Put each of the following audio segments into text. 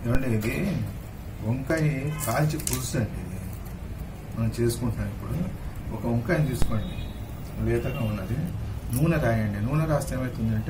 ఏమంటే ఇది వంకాయ కాల్చి పులుసు అండి ఇది మనం చేసుకుంటున్నాం ఇప్పుడు ఒక వంకాయని తీసుకోండి లేతగా ఉన్నది నూనె రాయండి నూనె రాస్తే ఏమవుతుందంటే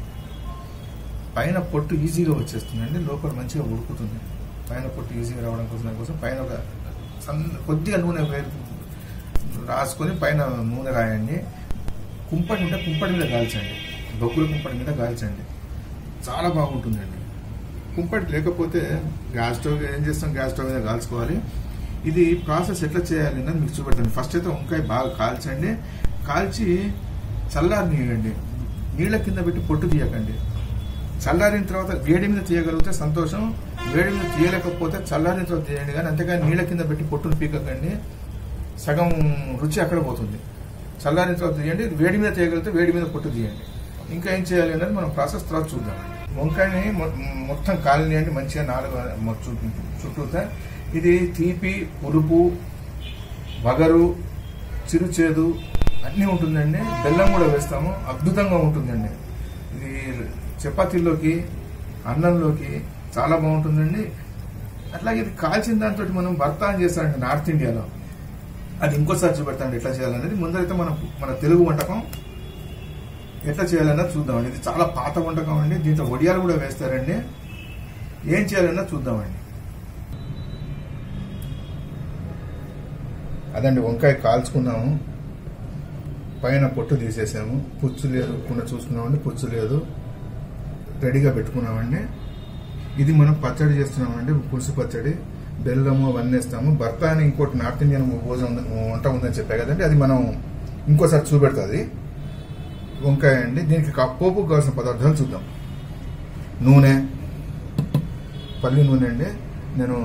పైన పొట్టు ఈజీగా వచ్చేస్తుందండి లోపల మంచిగా ఉడుకుతుంది పైన పొట్టు ఈజీగా రావడం కోసం దానికోసం పైన ఒక సన్న కొద్దిగా నూనె వేరు రాసుకొని పైన నూనె రాయండి కుంపటి మీద కుంపటి మీద కాల్చండి బొగ్గుల కుంపటి మీద కాల్చండి చాలా బాగుంటుందండి కుంపటి లేకపోతే గ్యాస్ స్టవ్ ఏం చేస్తాం గ్యాస్ స్టవ్ మీద కాల్చుకోవాలి ఇది ప్రాసెస్ ఎట్లా చేయాలి అన్నది మీకు చూపెడతాను ఫస్ట్ అయితే వంకాయ బాగా కాల్చండి కాల్చి చల్లారనియండి నీళ్ళ కింద పెట్టి పొట్టు తీయకండి చల్లారిన తర్వాత వేడి మీద తీయగలిగితే సంతోషం వేడి మీద తీయలేకపోతే చల్లారిన తర్వాత తీయండి కానీ అంతేగాని నీళ్ళ కింద పెట్టి పొట్టును పీకకండి సగం రుచి అక్కడ పోతుంది చల్లారిన తర్వాత తీయండి వేడి మీద తీయగలిగితే వేడి మీద పొట్టు తీయండి ఇంకా ఏం చేయాలి అనేది మనం ప్రాసెస్ తర్వాత చూద్దాం వంకాయని మొ- మొత్తం కాలనీయండి మంచిగా నాలుగు మొ- చుట్టూ చుట్టూతా ఇది తీపి పులుపు వగరు చిరుచేదు అన్నీ ఉంటుందండి బెల్లం కూడా వేస్తాము అద్భుతంగా ఉంటుందండి ఇది చపాతీల్లోకి అన్నంలోకి చాలా బాగుంటుందండి అట్లాగే ఇది కాల్చిన దాంతో మనం భర్తాన్ని చేస్తారండి నార్త్ ఇండియాలో అది ఇంకోసారి చూపెడతాండి ఎట్లా చేయాలనేది ముందరైతే మన మన తెలుగు వంటకం ఎట్లా చేయాలన్నది చూద్దామండి ఇది చాలా పాత వంటకం అండి దీంట్లో వడియాలు కూడా వేస్తారండి ఏం చేయాలన్నది చూద్దామండి అదండి వంకాయ కాల్చుకున్నాము పైన పొట్టు తీసేసాము పుచ్చు లేదు కుండా చూసుకున్నామండి పుచ్చు లేదు రెడీగా పెట్టుకున్నామండి ఇది మనం పచ్చడి చేస్తున్నామండి పులుసు పచ్చడి బెల్లము అవన్నీ వేస్తాము భర్త అని ఇంకోటి నార్త్ ఇండియన్ భోజనం ఉంది- వంట ఉందని చెప్పా కదండి అది మనం ఇంకోసారి చూపెడుతుంది వంకాయ అండి దీనికి కా- పోపుకు కావాల్సిన పదార్థాలు చూద్దాం నూనె పల్లి నూనె అండి నేను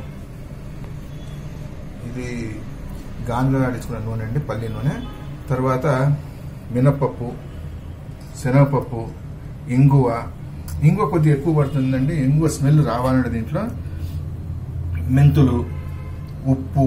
ఇది గానుగా ఆడించుకున్న నూనె అండి పల్లి నూనె తర్వాత మినప్పప్పు శనగపప్పు ఇంగువ ఇంగువ కొద్దిగా ఎక్కువ పడుతుందండి ఇంగువ స్మెల్ రావాలండి దీంట్లో మెంతులు ఉప్పు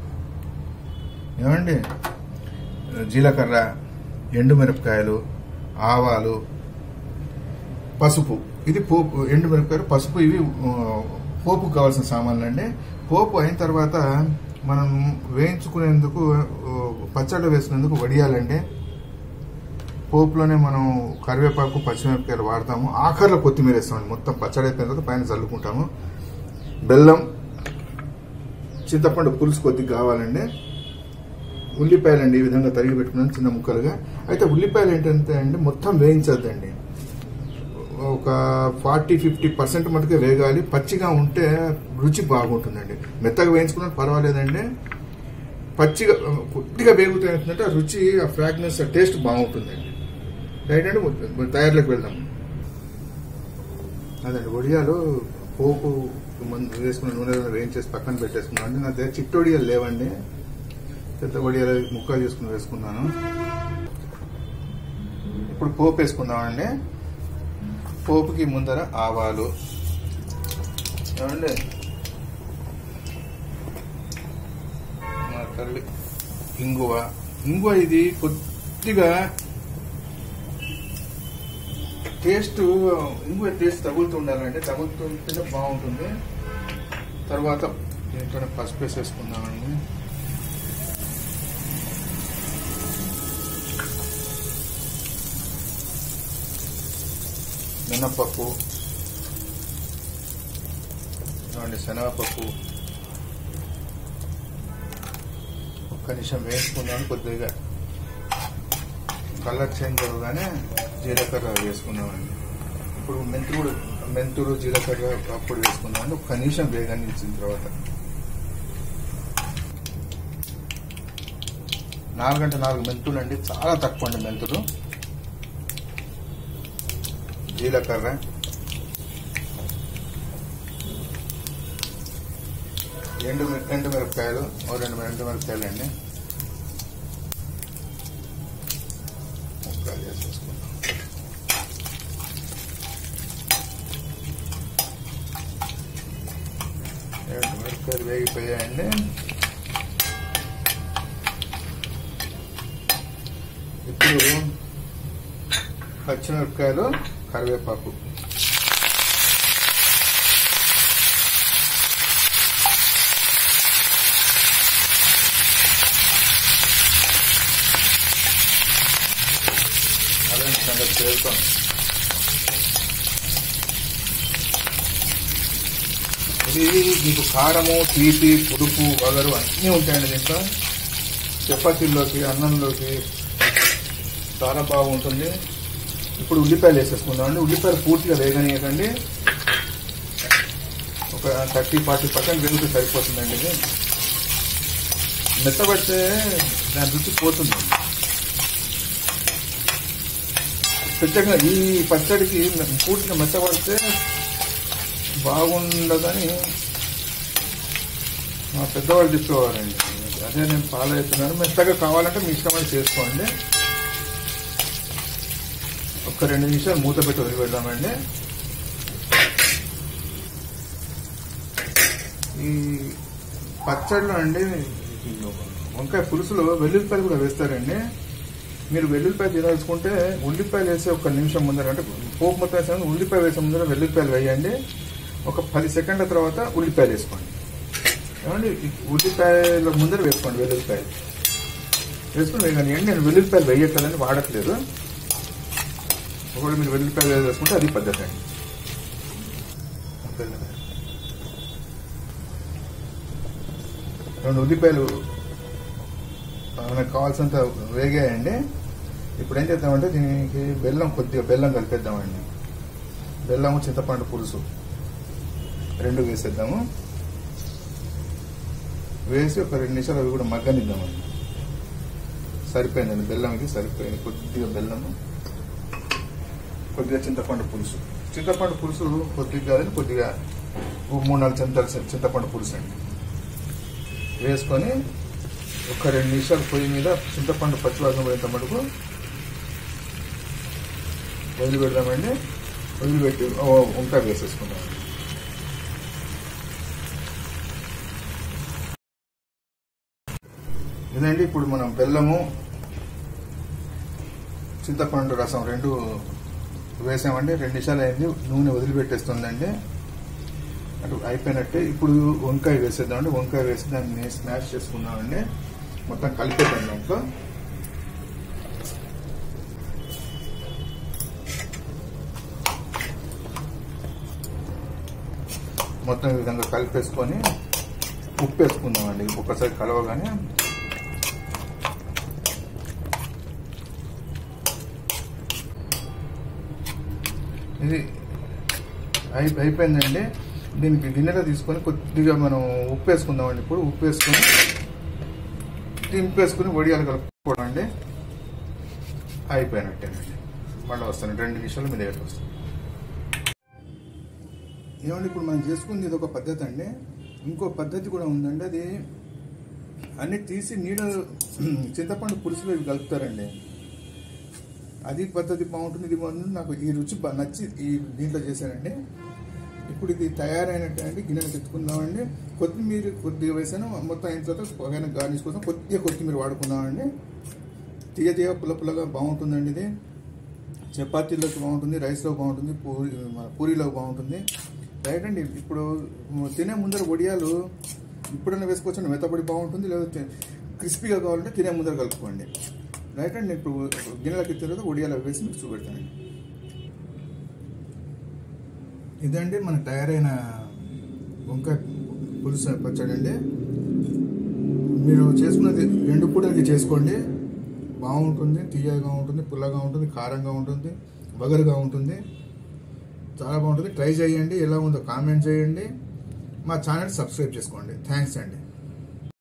ఏమండి జీలకర్ర ఎండుమిరపకాయలు ఆవాలు పసుపు ఇది పోపు ఎండుమిరపకాయలు పసుపు ఇవి ఆ, పోపుకు కావాల్సిన సామాన్లు అండి పోపు అయిన తర్వాత మనం వేయించుకునేందుకు ఆ, పచ్చడి వేసుకునేందుకు వడియాలండి పోపులోనే మనం కరివేపాకు పచ్చిమిరపకాయలు వాడతాము ఆఖరిలో కొత్తిమీర వేస్తామండి మొత్తం పచ్చడి అయిపోయిన తర్వాత పైన చల్లుకుంటాము బెల్లం చింతపండు పులుసు కొద్దిగా కావాలండి ఉల్లిపాయలండి ఈ విధంగా తరిగి పెట్టుకున్నాను చిన్న ముక్కలుగా అయితే ఉల్లిపాయలు ఏంటంటే అండి మొత్తం వేయించద్దండి ఒక ఫార్టీ ఫిఫ్టీ పర్సెంట్ మటుకే వేగాలి పచ్చిగా ఉంటే రుచి బాగుంటుందండి మెత్తగా వేయించుకున్నా పర్వాలేదండి పచ్చిగా కొద్దిగా వేగుతూ ఏంటంటే ఆ రుచి ఆ ఫ్రాగ్నెన్స్ ఆ టేస్ట్ బాగుంటుందండి రైట్ అండి ము- తయారీలోకి వెళ్దాం అదండి వడియాలు పోపు మందు వేసుకున్న నూనె వేయించేసి పక్కన పెట్టేసుకున్నాను అంటే నా దగ్గర చిట్టొడియాలు లేవండి పెద్ద వడియాలు ముక్కలు చేసుకుని వేసుకున్నాను ఇప్పుడు పోపు వేసుకుందామండి పోపుకి ముందర ఆవాలు ఏమండి మా తల్లి ఇంగువ ఇంగువ ఇది కొద్దిగా టేస్ట్ ఇంగువ టేస్ట్ తగులుతూ ఉండాలంటే తగులుతుంటే బాగుంటుంది తర్వాత దీంట్లో పసుపు వేసేసుకుందామండి మినపప్పు ఇవ్వండి శనగపప్పు ఒక్క నిమిషం వేసుకున్నాను కొద్దిగా కలర్ చేంజ్ అవ్వగానే జీలకర్ర వేసుకున్నామండి ఇప్పుడు మెంతులు మెంతులు జీలకర్ర అప్పుడు వేసుకున్నామండి ఒక్క నిమిషం వేగాన్ని ఇచ్చిన తర్వాత నాలుగంటే నాలుగు మెంతులు అండి చాలా తక్కువ అండి మెంతులు జీలకర్ర ఎండు ఎండు మిరపకాయలు ఓ రెండు ఎండు మిరపకాయలు అండి ముక్కలు చేసేసుకుందాం ఎండు మిరపకాయలు వేగిపోయాయండి ఇప్పుడు పచ్చిమిరపకాయలు కరివేపాకు సంగతి చేస్తాం ఇది మీకు కారము తీపి పులుపు వగరు అన్నీ ఉంటాయండి దీంట్లో చపాతీల్లోకి అన్నంలోకి చాలా బాగుంటుంది ఇప్పుడు ఉల్లిపాయలు వేసేసుకుందామండి ఉల్లిపాయలు పూర్తిగా వేగనీయకండి ఒక థర్టీ ఫార్టీ పర్సెంట్ వెలుగుతూ సరిపోతుందండి ఇది మెత్తబడితే దాని రుచి పోతుంది ప్రత్యేకంగా ఈ పచ్చడికి పూర్తిగా మెత్తబడితే బాగుండదని మా పెద్దవాళ్ళు చెప్పేవారండి అదే నేను ఫాలో అవుతున్నాను మెత్తగా కావాలంటే మీ ఇష్టమని చేసుకోండి ఒక రెండు నిమిషాలు మూత పెట్టి వదిలిపెడదామండి ఈ పచ్చడిలో అండి వంకాయ పులుసులో వెల్లుల్లిపాయలు కూడా వేస్తారండి మీరు వెల్లుల్లిపాయ తినదలుచుకుంటే ఉల్లిపాయలు వేసే ఒక నిమిషం ముందర అంటే పోపు మొత్తం వేసే ముందు ఉల్లిపాయ వేసే ముందర వెల్లుల్లిపాయలు వేయండి ఒక పది సెకండ్ల తర్వాత ఉల్లిపాయలు వేసుకోండి ఏమండి ఈ ఉల్లిపాయల ముందర వేసుకోండి వెల్లుల్లిపాయలు వేసుకుని వేయగానే నేను వెల్లుల్లిపాయలు వేయట్లేదని వాడట్లేదు ఒకవేళ మీరు వెల్లుల్లిపాయలు వేసుకుంటే అది పద్ధతి అండి రెండు ఉల్లిపాయలు మనకు కావాల్సినంత వేగాయండి ఇప్పుడు ఏం చేద్దామంటే దీనికి బెల్లం కొద్దిగా బెల్లం కలిపేద్దామండి బెల్లము చింతపండు పులుసు రెండు వేసేద్దాము వేసి ఒక రెండు నిమిషాలు అవి కూడా మగ్గనిద్దామండి సరిపోయిందండి బెల్లం ఇది సరిపోయింది కొద్దిగా బెల్లము కొద్దిగా చింతపండు పులుసు చింతపండు పులుసు కొద్దిగా కాదని కొద్దిగా ఓ మూడు నాలుగు చింతలు చింతపండు పులుసు అండి వేసుకొని ఒక రెండు నిమిషాలు పొయ్యి మీద చింతపండు పచ్చివాసన పోయేంత మటుకు వదిలిపెడదామండి వదిలిపెట్టి ఓ వంకాయ వేసేసుకుందాం ఇదండి ఇప్పుడు మనం బెల్లము చింతపండు రసం రెండు వేసామండి రెండు నిమిషాలు అయింది నూనె వదిలిపెట్టేస్తుందండి అటు అయిపోయినట్టే ఇప్పుడు వంకాయ వేసేద్దామండి వంకాయ వేసి దాన్ని స్మాష్ చేసుకుందామండి మొత్తం కలిపేద్దాం దాంట్లో మొత్తం ఈ విధంగా కలిపేసుకొని ఉప్పు వేసుకుందామండి ఒక్కసారి కలవగానే ఇది అయి అయిపోయిందండి దీనికి గిన్నెలో తీసుకొని కొద్దిగా మనం ఉప్పు వేసుకుందామండి ఇప్పుడు ఉప్పు వేసుకొని దింపేసుకుని వడియాలు కలుపుకోవడం అండి అయిపోయినట్టేనండి మళ్ళీ వస్తాను రెండు నిమిషాలు మీ దగ్గరికి వస్తాను ఏమండి ఇప్పుడు మనం చేసుకుంది ఇది ఒక పద్ధతి అండి ఇంకో పద్ధతి కూడా ఉందండి అది అన్ని తీసి నీళ్ళ చింతపండు పులుసులో ఇవి కలుపుతారండి అది పద్ధతి బాగుంటుంది ఇది బాగుంటుంది నాకు ఈ రుచి బా- నచ్చి ఈ దీంట్లో చేశానండి ఇప్పుడు ఇది తయారైనట్టు అండి గిన్నెలు తెచ్చుకుందామండి కొత్తిమీర కొద్దిగా వేసాను మొత్తం అయిన తర్వాత ఒక గార్నిష్ కోసం కొద్దిగా కొత్తిమీర వాడుకుందామండి తీయ తీయ పుల్ల పుల్లగా బాగుంటుందండి ఇది చపాతీలోకి బాగుంటుంది రైస్లో బాగుంటుంది పూరి మన పూరీలో బాగుంటుంది రైట్ అండి ఇప్పుడు తినే ముందర వడియాలు ఇప్పుడైనా వేసుకోవచ్చు మెత్తపడి బాగుంటుంది లేకపోతే క్రిస్పీగా కావాలంటే తినే ముందర కలుపుకోండి రైట్ అండి ఇప్పుడు గిన్నెలకి ఎత్తిన తర్వాత వడియాలు అవి వేసి మీకు చూపెడతానండి ఇదండి మనకు తయారైన వంకాయ పులుసు పచ్చడి అండి మీరు చేసుకున్నది రెండు పూటలకి చేసుకోండి బాగుంటుంది తీయగా ఉంటుంది పుల్లగా ఉంటుంది కారంగా ఉంటుంది బగరుగా ఉంటుంది చాలా బాగుంటుంది ట్రై చేయండి ఎలా ఉందో కామెంట్ చేయండి మా ఛానల్ సబ్స్క్రైబ్ చేసుకోండి థ్యాంక్స్ అండి